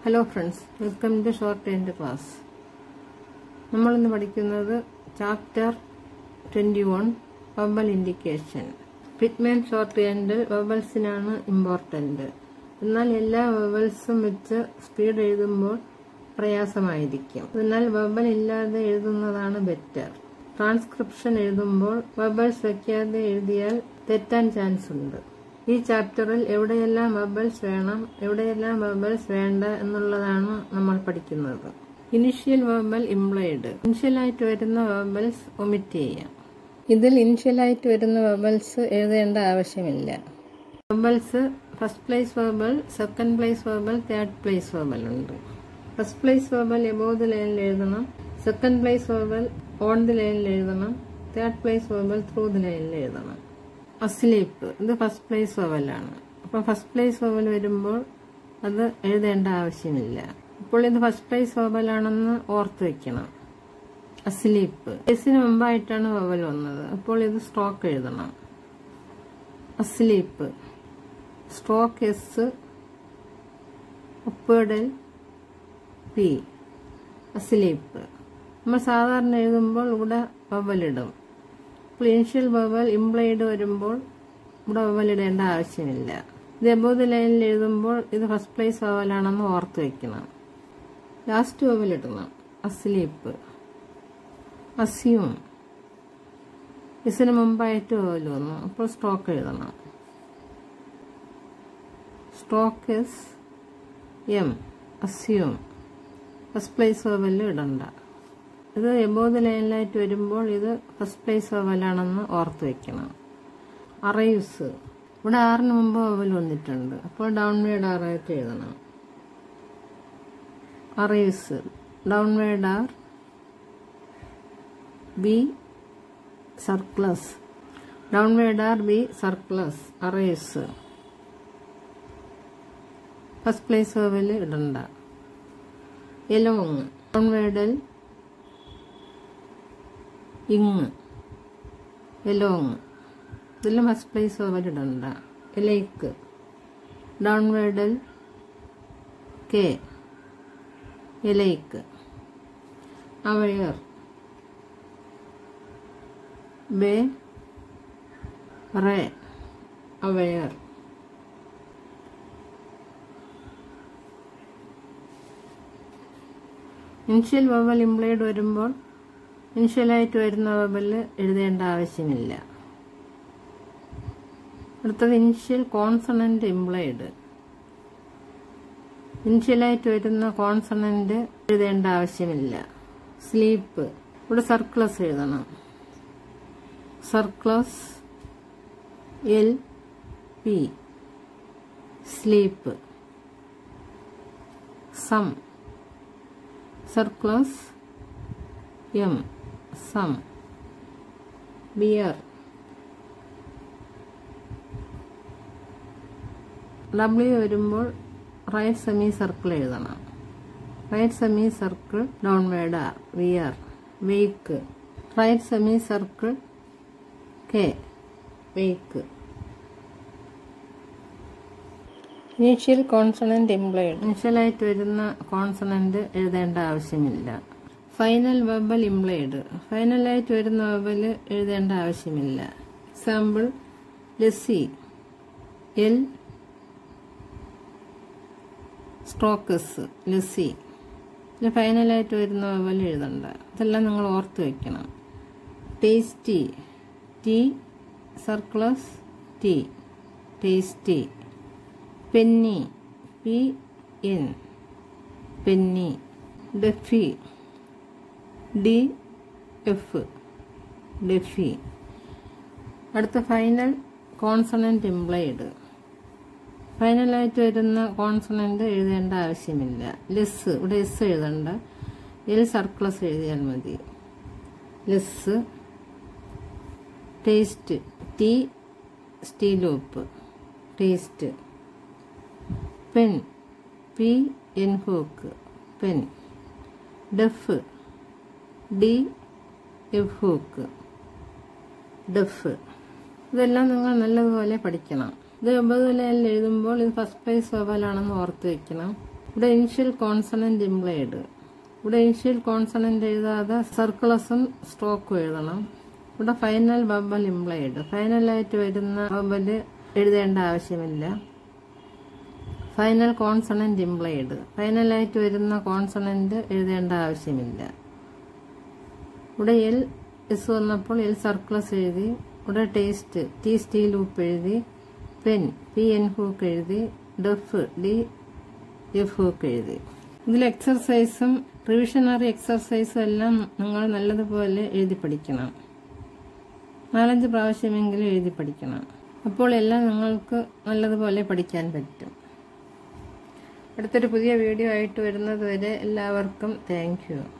hello friends welcome to shorthand class നമ്മളിന്ന് പഠിക്കുന്നത് chapter twenty one vowel indication Pitman shorthand വബൽസിനാണ് important എന്നാൽ എല്ലാ വബൽസും വെച്ച് സ്പീഡ് എഴുതുമ്പോൾ പ്രയാസമായിരിക്കും എന്നാൽ വബൽ ഇല്ലാതെ എഴുതുന്നതാണ് ബെറ്റർ ട്രാൻസ്ക്രിപ്ഷൻ എഴുതുമ്പോൾ വബൽസ് വയ്ക്കാതെ എഴുതിയാൽ തെറ്റാൻ ചാൻസ് ഉണ്ട് ഈ ചാപ്റ്ററിൽ എവിടെയെല്ലാം ബബിൾസ് വേണം എവിടെയെല്ലാം ബബിൾസ് വേണ്ട എന്നുള്ളതാണ് നമ്മൾ പഠിക്കുന്നത് ഇനിഷ്യൽ വെർബൽ ഇംപ്ലോയിഡ് ഇനിഷ്യലായിട്ട് വരുന്ന വെർബൽസ് ഒമിറ്റ് ചെയ്യാം ഇതിൽ ഇനിഷ്യലായിട്ട് വരുന്ന വെർബൽസ് എഴുതേണ്ട ആവശ്യമില്ല verbals first place verbal second place verbal third place verbal ഉണ്ട് first place verbal above the ലൈനിൽ എഴുതണം second place verbal on the ലൈനിൽ എഴുതണം third place verbal through the ലൈനിൽ എഴുതണം അസ്ലീപ്പ് ഇത് ഫസ്റ്റ് പ്ലേസ് വവലാണ് അപ്പം ഫസ്റ്റ് പ്ലേസ് വവൽ വരുമ്പോൾ അത് എഴുതേണ്ട ആവശ്യമില്ല ഇപ്പോൾ ഇത് ഫസ്റ്റ് പ്ലേസ് വവലാണെന്ന് ഓർത്ത് വെക്കണം അസ്ലീപ്പ് എസിന് മുമ്പായിട്ടാണ് വവൽ വന്നത് അപ്പോൾ ഇത് സ്ട്രോക്ക് എഴുതണം അസ്ലീപ്പ് സ്ട്രോക്ക് എസ് ഒപ്പേഡൽ പി അസ്ലീപ്പ് നമ്മൾ സാധാരണ എഴുതുമ്പോൾ ഇവിടെ വവലിടും ഇനിഷ്യൽ ബബൽ ഇംപ്ലൈഡ് വരുമ്പോൾ ഇവിടെ ബബൽ ഇടേണ്ട ആവശ്യമില്ല ഇത് എബോധ ലൈനിൽ എഴുതുമ്പോൾ ഇത് ഫസ്റ്റ് പ്ലേസ് ബബലാണെന്ന് ഓർത്ത് വെക്കണം ലാസ്റ്റ് ബബൽ ഇടണം അസ്ലീപ്പ് അസ്യൂം ഇതിന് മുമ്പായിട്ട് ബബൽ വന്നു അപ്പോൾ സ്ട്രോക്ക് എഴുതണം stroke S M assume first place ബബലിൽ ഇടണ്ട ഇത് എബോധ ലൈനിലായിട്ട് വരുമ്പോൾ ഇത് ഫസ്റ്റ് പ്ലേസ് വവലാണെന്ന് ഓർത്ത് വെക്കണം അറൈവ്സ് ഇവിടെ ആറിന് മുമ്പ് വവൽ വന്നിട്ടുണ്ട് അപ്പോൾ ഡൗൺ വേഡ് ആറായിട്ട് എഴുതണം arrives downward R B circles downward R B circles arrives first place vowel ഇടണ്ട എലോങ് ഡൗൺ വേഡൽ ഇങ് എലോങ് ഇതിലും ഫസ്റ്റ് പ്ലേസ് ഓവരിടണ്ട alike downward L K alike aware bay ray aware initial vowel implied വരുമ്പോൾ ഇനിഷ്യലായിട്ട് വരുന്ന വബല് എഴുതേണ്ട ആവശ്യമില്ല അടുത്തത് ഇനിഷ്യൽ കോൺസണന്റ് ഇംപ്ലൈഡ് ഇനിഷ്യലായിട്ട് വരുന്ന കോൺസണന്റ് എഴുതേണ്ട ആവശ്യമില്ല സ്ലീപ്പ് ഇവിടെ സർക്ലസ് എഴുതണം circles L P sleep some circles M some bear W വരുമ്പോൾ റൈറ്റ് സെമി സർക്കിൾ എഴുതണം right semi circle downward R wear wake right semi circle K wake initial consonant implied ഇനിഷ്യലായിട്ട് വരുന്ന consonant എഴുതേണ്ട ആവശ്യമില്ല final വെബൽ implied ഫൈനലായിട്ട് വരുന്ന vowel എഴുതേണ്ട ആവശ്യമില്ല example lessee L strokes lessee ഇതിൽ ഫൈനലായിട്ട് വരുന്ന വെബൽ എഴുതണ്ട ഇതെല്ലാം നിങ്ങൾ ഓർത്ത് വെക്കണം tasty T circles T tasty penny P N penny defy D F defy അടുത്ത ഫൈനൽ കോൺസണന്റ് ഇംപ്ലൈഡ് ഫൈനലായിട്ട് വരുന്ന കോൺസണന്റ് എഴുതേണ്ട ആവശ്യമില്ല ലെസ് ഇവിടെ എസ് എഴുതണ്ട എൽ സർക്ലസ് എഴുതിയാൽ മതി ലെസ് ടേസ്റ്റ് ടി സ്റ്റീലോപ്പ് taste pen P N hook pen deaf D F hook deaf ഇതെല്ലാം നിങ്ങൾ നല്ലതുപോലെ പഠിക്കണം ഇത് ഒമ്പത് നിലയിൽ എഴുതുമ്പോൾ ഇത് ഫസ്റ്റ് പ്ലേസ് വവലാണെന്ന് ഓർത്ത് വെക്കണം ഇവിടെ ഇനിഷ്യൽ കോൺസണന്റ് ഇംപ്ലൈഡ് ഇവിടെ ഇനിഷ്യൽ കോൺസണന്റ് എഴുതാതെ സർക്കുലസും സ്ട്രോക്കും എഴുതണം ഇവിടെ ഫൈനൽ ബബൽ ഇംപ്ലൈഡ് ഫൈനലായിട്ട് വരുന്ന ബബല് എഴുതേണ്ട ആവശ്യമില്ല ഫൈനൽ കോൺസണന്റ് ഇംപ്ലൈഡ് ഫൈനലായിട്ട് വരുന്ന കോൺസണന്റ് എഴുതേണ്ട ആവശ്യമില്ല ഇവിടെ എൽ എസ് വന്നപ്പോൾ എൽ സർക്കുലസ് എഴുതി ഇവിടെ ടേസ്റ്റ് ടി സ്റ്റീൽ ഉപ്പ് എഴുതി പെൻ പി എൻ ഹൂക്ക് എഴുതി ഡെഫ് ഡി എഫ് ഹൂക്ക് എഴുതി ഇതിൽ എക്സർസൈസും റിവിഷണറി എക്സർസൈസും എല്ലാം നിങ്ങൾ നല്ലതുപോലെ എഴുതി പഠിക്കണം നാലഞ്ച് പ്രാവശ്യമെങ്കിലും എഴുതി പഠിക്കണം അപ്പോൾ എല്ലാം നിങ്ങൾക്ക് നല്ലതുപോലെ പഠിക്കാൻ പറ്റും അടുത്തൊരു പുതിയ വീഡിയോ ആയിട്ട് വരുന്നത് വരെ എല്ലാവർക്കും താങ്ക് യു